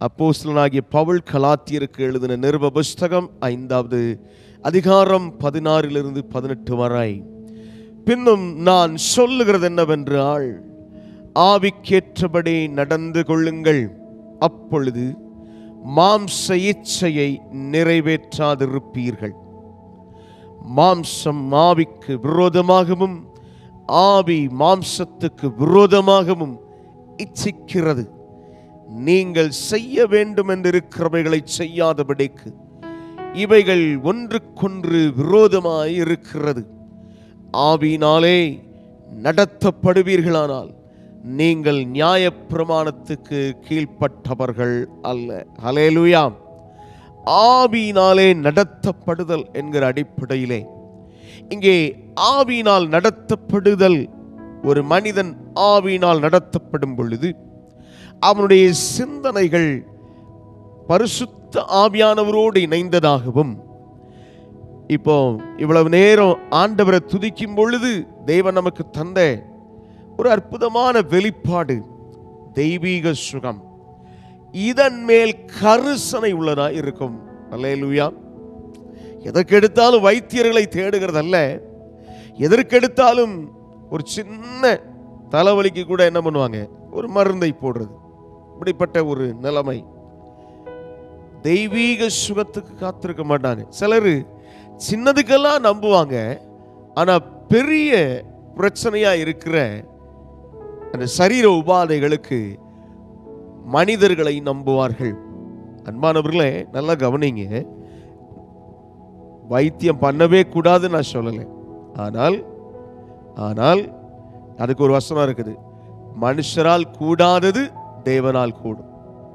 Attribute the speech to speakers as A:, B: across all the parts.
A: அப்போஸ்தலனாகிய பவுல் கலாத்தியருக்கு எழுதின நிருப புஸ்தகம் ஐந்தாவது அதிகாரம் பதினாறிலிருந்து பதினெட்டு வரை பின்னும் நான் சொல்லுகிறது என்னவென்றால் ஆவிக்கேற்றபடி நடந்து கொள்ளுங்கள் அப்பொழுது மாம்ச இச்சையை நிறைவேற்றாதிருப்பீர்கள் மாம்சம் ஆவிக்கு விரோதமாகவும் ஆவி மாம்சத்துக்கு விரோதமாகவும் இச்சிக்கிறது நீங்கள் செய்ய வேண்டும் என்றிருக்கிறவைகளை செய்யாதபடிக்கு இவைகள் ஒன்றுக்கொன்று விரோதமாய் இருக்கிறது ஆவியினாலே நடத்தப்படுவீர்களானால் நீங்கள் நியாயப்பிரமாணத்துக்கு கீழ்ப்பட்டவர்கள் அல்ல ஹலேலுயா ஆவியினாலே நடத்தப்படுதல் என்கிற அடிப்படையிலே இங்கே ஆவியினால் நடத்தப்படுதல் ஒரு மனிதன் ஆவியினால் நடத்தப்படும் பொழுது அவனுடைய சிந்தனைகள் பரிசுத்த ஆவியானவரோடு இணைந்ததாகவும் இப்போ இவ்வளவு நேரம் ஆண்டவரை துதிக்கும் பொழுது தேவன் நமக்கு தந்த ஒரு அற்புதமான வெளிப்பாடு தெய்வீக சுகம் இதன் மேல் கருசனை உள்ளதா இருக்கும் அல்லேலூயா எதற்கெடுத்தாலும் வைத்தியர்களை தேடுகிறதல்ல எதற்கெடுத்தாலும் ஒரு சின்ன தலைவலிக்கு கூட என்ன பண்ணுவாங்க ஒரு மருந்தை போடுறது இப்படிப்பட்ட ஒரு நிலைமை தெய்வீக சுகத்துக்கு காத்திருக்க மாட்டாங்க சிலர் சின்னதுக்கெல்லாம் நம்புவாங்க ஆனா பெரிய பிரச்சனையா இருக்கிற அந்த சரீர உபாதைகளுக்கு மனிதர்களை நம்புவார்கள் அன்பானவர்களே நல்லா கவனிங்க வைத்தியம் பண்ணவே கூடாது நான் சொல்லலை ஆனால் ஆனால் அதுக்கு ஒரு வசனம் இருக்குது மனுஷரால் கூடாதது தேவனால் கூடும்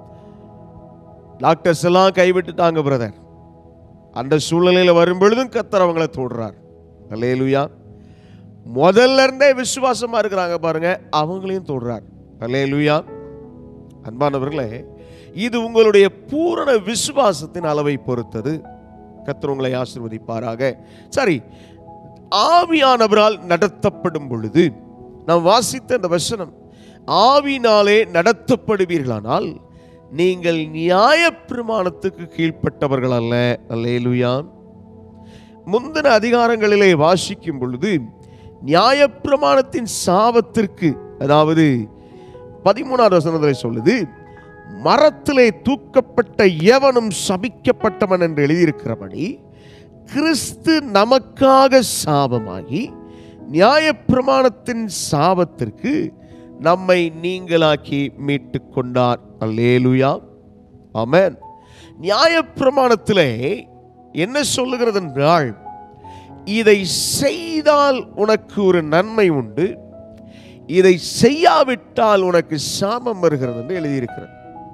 A: டாக்டர்ஸ் எல்லாம் கைவிட்டுட்டாங்க பிரதர் அந்த சூழ்நிலையில வரும் பொழுதும் கத்தர் அவங்கள தொடுறார் அல்லேலுயா முதல்ல இருந்தே விசுவாசமா இருக்கிறாங்க பாருங்க அவங்களையும் தொடுறார் அல்லேலுயா அன்பானவர்களே இது உங்களுடைய பூரண விசுவாசத்தின் அளவை பொறுத்தது கத்தர் உங்களை ஆசிர்வதிப்பாராக சரி ஆவியானவரால் நடத்தப்படும் பொழுது நாம் வாசித்த இந்த வசனம் ஆவினாலே நடத்தப்படுவீர்களானால் நீங்கள் நியாயப்பிரமாணத்துக்கு கீழ்ப்பட்டவர்கள் அல்ல அல்லேலுயா முந்தின அதிகாரங்களிலே வாசிக்கும் பொழுது நியாயப்பிரமாணத்தின் சாபத்திற்கு அதாவது பதிமூணாவது வசனத்தில் சொல்லுது மரத்திலே தூக்கப்பட்ட எவனும் சபிக்கப்பட்டவன் என்று எழுதியிருக்கிறபடி கிறிஸ்து நமக்காக சாபமாகி நியாயப்பிரமாணத்தின் சாபத்திற்கு நம்மை நீங்களாக்கி மீட்டு கொண்டார் அல்லேலுயா ஆமென் நியாயப்பிரமாணத்திலே என்ன சொல்லுகிறது என்றால் இதை செய்தால் உனக்கு ஒரு நன்மை உண்டு இதை செய்யாவிட்டால் உனக்கு சாபம் வருகிறது என்று எழுதியிருக்கிறது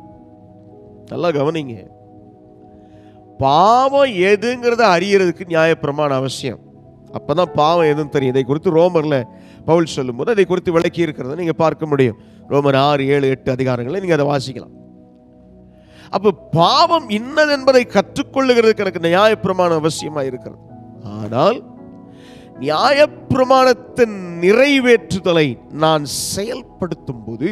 A: நல்லா கவனிங்க பாவம் எதுங்கிறத அறியறதுக்கு நியாயப்பிரமாண அவசியம் அப்பதான் பாவம் எதுன்னு தெரியும் இதை குறித்து ரோமர்ல பவுல் சொல்லும்போது அதை குறித்து விளக்கி இருக்கிறத நீங்க பார்க்க முடியும் ரோமர் ஆறு ஏழு எட்டு அதிகாரங்களை நீங்க அதை வாசிக்கலாம் அப்ப பாவம் இன்னது என்பதை கற்றுக்கொள்ளுகிறதுக்கு எனக்கு நியாயப்பிரமாணம் அவசியமா இருக்கிறது ஆனால் நியாயப்பிரமாணத்தின் நிறைவேற்றுதலை நான் செயல்படுத்தும் போது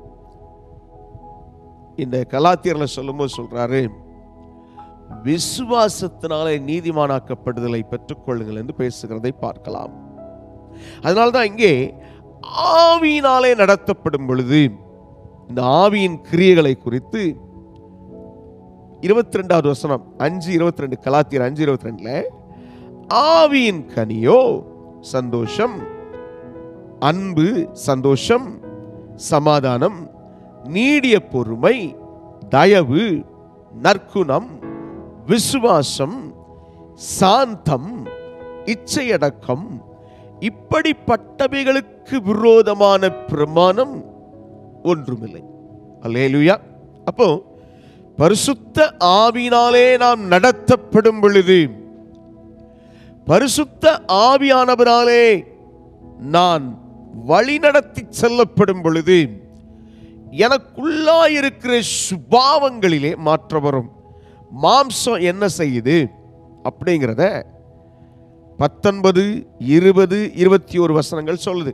A: இந்த கலாத்தியர்ல சொல்லும்போது சொல்றாரு விசுவாசத்தினாலே நீதிமானாக்கப்படுதலை பெற்றுக்கொள்ளுங்கள் என்று பேசுகிறதை பார்க்கலாம் அதனால்தான் இங்கே ஆவியினாலே நடத்தப்படும் பொழுது இந்த ஆவியின் கிரியைகளை குறித்து இருபத்தி ரெண்டாவது வசனம் அஞ்சு இருபத்தி ரெண்டு கலாத்தியர் அஞ்சு இருபத்தி ரெண்டுல ஆவியின் கனியோ சந்தோஷம் அன்பு சந்தோஷம் சமாதானம் நீடிய பொறுமை தயவு நற்குணம் விசுவாசம் சாந்தம் இச்சையடக்கம் இப்படிப்பட்டவைகளுக்கு விரோதமான பிரமாணம் ஒன்றுமில்லை அல்லேலுயா அப்போ பரிசுத்த ஆவியினாலே நாம் நடத்தப்படும் பொழுது பரிசுத்த ஆவியானவராலே நான் வழிநடத்தி செல்லப்படும் பொழுது எனக்குள்ளாயிருக்கிற சுபாவங்களிலே மாற்றம் வரும் மாம்சம் என்ன செய்யுது அப்படிங்கிறத பத்தொன்பது இருபது இருபத்தி ஒரு வசனங்கள் சொல்லுது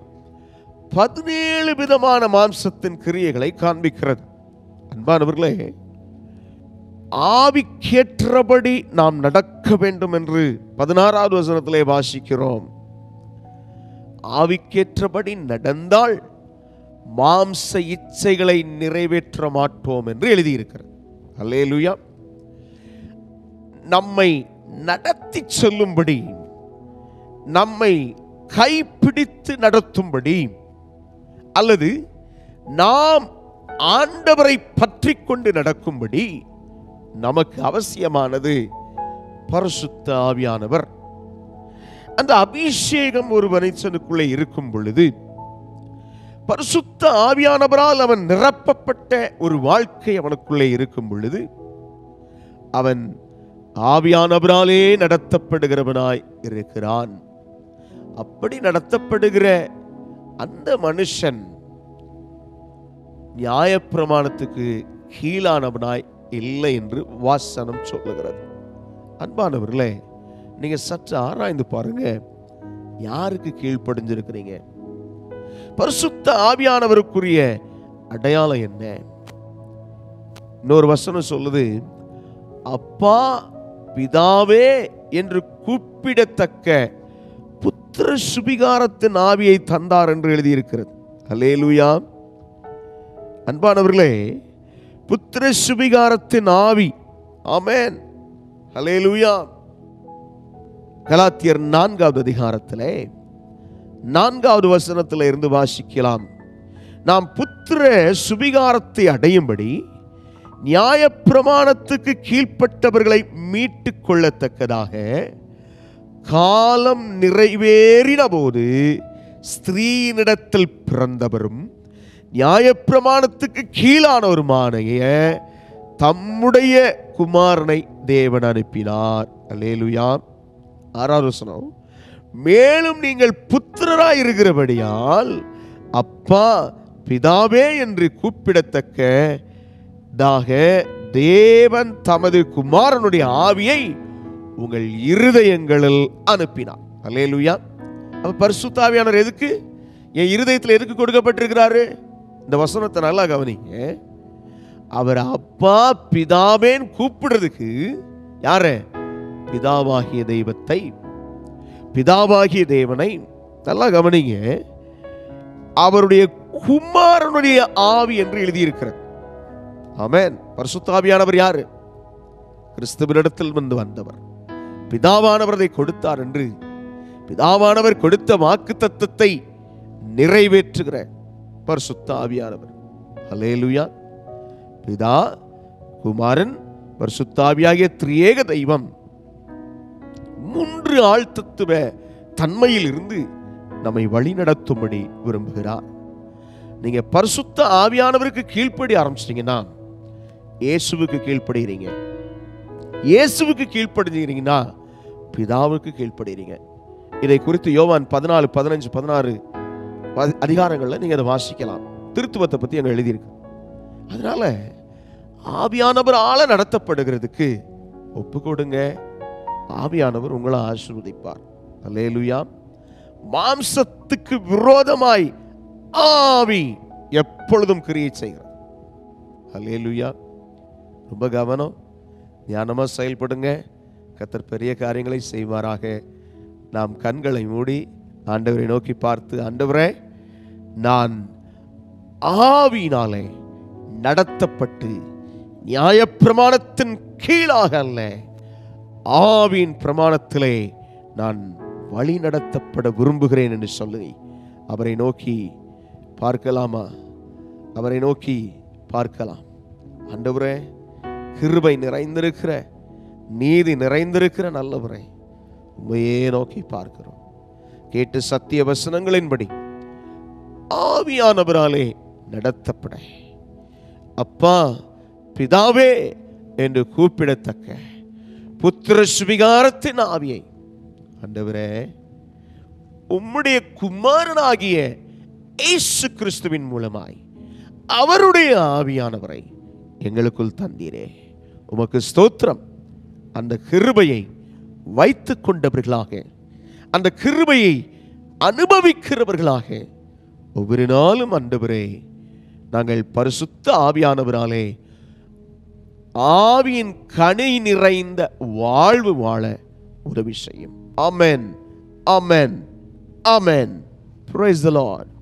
A: பதினேழு விதமான மாம்சத்தின் கிரியைகளை காண்பிக்கிறது அன்பானவர்களே ஆவிக்கேற்றபடி நாம் நடக்க வேண்டும் என்று பதினாறாவது வசனத்திலே வாசிக்கிறோம் ஆவிக்கேற்றபடி நடந்தால் மாம்ச இச்சைகளை நிறைவேற்ற மாட்டோம் என்று எழுதியிருக்கிறது அல்லேலுயா நம்மை நடத்தி செல்லும்படி நம்மை கைப்பிடித்து நடத்தும்படி அல்லது நாம் ஆண்டவரை பற்றி கொண்டு நடக்கும்படி நமக்கு அவசியமானது பரிசுத்த ஆவியானவர் அந்த அபிஷேகம் ஒரு மனுஷனுக்குள்ளே இருக்கும் பொழுது பரிசுத்த ஆவியானவரால் அவன் நிரப்பப்பட்ட ஒரு வாழ்க்கை அவனுக்குள்ளே இருக்கும் பொழுது அவன் ஆவியானவராலே நடத்தப்படுகிறவனாய் இருக்கிறான் அப்படி நடத்தப்படுகிற அந்த மனுஷன் நியாயப்பிரமாணத்துக்கு கீழானவனாய் இல்லை என்று வாசனம் சொல்லுகிறது அன்பானவர்களே நீங்க சற்று ஆராய்ந்து பாருங்க யாருக்கு கீழ்ப்படிஞ்சிருக்கிறீங்க பரிசுத்த ஆவியானவருக்குரிய அடையாளம் என்ன இன்னொரு வசனம் சொல்லுது அப்பா பிதாவே என்று கூப்பிடத்தக்க புத்திர சுபிகாரத்தின் ஆவியை தந்தார் என்று எழுதியிருக்கிறது அல்லேலூயா அன்பானவர்களே புத்திர சுபிகாரத்தின் ஆவி ஆமென் ஹலேலூயா கலாத்தியர் நான்காவது அதிகாரத்திலே நான்காவது வசனத்தில் இருந்து வாசிக்கலாம் நாம் புத்திர சுபிகாரத்தை அடையும்படி நியாயப்பிரமாணத்துக்கு கீழ்ப்பட்டவர்களை மீட்டுக் கொள்ளத்தக்கதாக காலம் நிறைவேறின போது ஸ்திரீனிடத்தில் பிறந்தவரும் நியாயப்பிரமாணத்துக்கு கீழானவருமானைய தம்முடைய குமாரனை தேவன் அனுப்பினார் அல்லேலுயா ஆறாவது வசனம் மேலும் நீங்கள் புத்திரராய் இருக்கிறபடியால் அப்பா பிதாவே என்று கூப்பிடத்தக்கதாக தேவன் தமது குமாரனுடைய ஆவியை உங்கள் இருதயங்களில் அனுப்பினார் அல்லேலுயா அப்ப பரிசுத்தாவியானவர் எதுக்கு என் இருதயத்தில் எதுக்கு கொடுக்கப்பட்டிருக்கிறாரு இந்த வசனத்தை நல்லா கவனிங்க அவர் அப்பா பிதாவேன்னு கூப்பிடுறதுக்கு யார பிதாவாகிய தெய்வத்தை பிதாவாகிய தேவனை நல்லா கவனிங்க அவருடைய குமாரனுடைய ஆவி என்று எழுதியிருக்கிறது ஆமென் பரிசுத்தாவியானவர் யாரு கிறிஸ்துவனிடத்தில் வந்து வந்தவர் பிதாவானவர் அதை கொடுத்தார் என்று பிதாவானவர் கொடுத்த வாக்கு தத்தத்தை நிறைவேற்றுகிற பரிசுத்த ஆவியானவர் ஹலேலுயா பிதா குமாரன் பரிசுத்தாவியாகிய திரியேக தெய்வம் மூன்று ஆழ்த்தத்துவ தன்மையில் இருந்து நம்மை வழிநடத்தும்படி விரும்புகிறார் நீங்க பரிசுத்த ஆவியானவருக்கு கீழ்ப்படி ஆரம்பிச்சிட்டீங்கன்னா இயேசுவுக்கு கீழ்ப்படுகிறீங்க இயேசுவுக்கு கீழ்ப்படுகிறீங்கன்னா பிதாவுக்கு கீழ்ப்படுகிறீங்க இதை குறித்து யோவான் பதினாலு பதினஞ்சு பதினாறு பதி- அதிகாரங்கள்ல நீங்க அதை வாசிக்கலாம் திருத்துவத்தை பத்தி அங்க எழுதியிருக்கு அதனால ஆவியானவர் ஆள நடத்தப்படுகிறதுக்கு ஒப்பு கொடுங்க ஆவியானவர் உங்களை ஆசீர்வதிப்பார் அல்லேலுயா மாம்சத்துக்கு விரோதமாய் ஆவி எப்பொழுதும் கிரியை செய்கிறது அல்லேலுயா ரொம்ப கவனம் ஞானமா செயல்படுங்க கத்தர் பெரிய காரியங்களை செய்வாராக நாம் கண்களை மூடி ஆண்டவரை நோக்கி பார்த்து ஆண்டவரே நான் ஆவியினாலே நடத்தப்பட்டு நியாயப்பிரமாணத்தின் கீழாக அல்ல ஆவியின் பிரமாணத்திலே நான் வழி நடத்தப்பட விரும்புகிறேன் என்று சொல்லி அவரை நோக்கி பார்க்கலாமா அவரை நோக்கி பார்க்கலாம் ஆண்டவரே கிருபை நிறைந்திருக்கிற நீதி நிறைந்திருக்கிற நல்லவரை உண்மையே நோக்கி பார்க்கிறோம் கேட்டு சத்திய வசனங்களின்படி ஆவியானவராலே நடத்தப்பட அப்பா பிதாவே என்று கூப்பிடத்தக்க புத்திர சுவிகாரத்தின் ஆவியை ஆண்டவரே உம்முடைய குமாரனாகிய இயேசு கிறிஸ்துவின் மூலமாய் அவருடைய ஆவியானவரை எங்களுக்குள் தந்தீரே உமக்கு ஸ்தோத்திரம் அந்த கிருபையை வைத்துக் கொண்டவர்களாக அந்த கிருபையை அனுபவிக்கிறவர்களாக ஒவ்வொரு நாளும் ஆண்டவரே நாங்கள் பரிசுத்த ஆவியானவராலே ஆவியின் கனி நிறைந்த வாழ்வு வாழ உதவி செய்யும் ஆமென் ஆமென் ஆமென் praise the lord